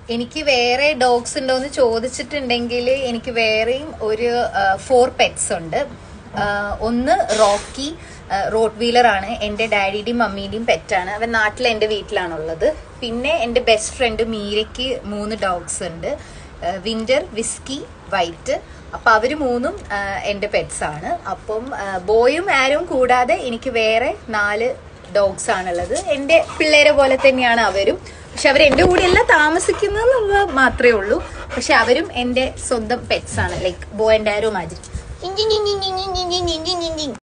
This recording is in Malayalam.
എനിക്ക് വേറെ ഡോഗ്സ് ഉണ്ടോ എന്ന് ചോദിച്ചിട്ടുണ്ടെങ്കിൽ എനിക്ക് വേറെയും ഒരു ഫോർ പെറ്റ്സ് ഉണ്ട് ആ, ഒന്ന് റോക്കി റോഡ് വീലർ ആണ് എൻ്റെ ഡാഡിയുടെയും മമ്മീൻ്റെയും പെറ്റാണ് അവൻ നാട്ടിൽ എൻ്റെ വീട്ടിലാണുള്ളത് പിന്നെ എൻ്റെ ബെസ്റ്റ് ഫ്രണ്ട് മീരയ്ക്ക് മൂന്ന് ഡോഗ്സ് ഉണ്ട് വിന്റർ വിസ്കി വൈറ്റ് അപ്പൊ അവര് മൂന്നും ആ, എൻ്റെ പെറ്റ്സ് ആണ് അപ്പം ആ, ബോയും ആരും കൂടാതെ എനിക്ക് വേറെ നാല് ഡോഗ്സ് ആണുള്ളത് എൻ്റെ പിള്ളേരെ പോലെ തന്നെയാണ് അവരും പക്ഷെ അവർ എൻ്റെ കൂടെയല്ല താമസിക്കുന്നത് മാത്രമേ ഉള്ളൂ പക്ഷെ അവരും എൻ്റെ സ്വന്തം പെറ്റ്സ് ആണ് like bow and arrow magic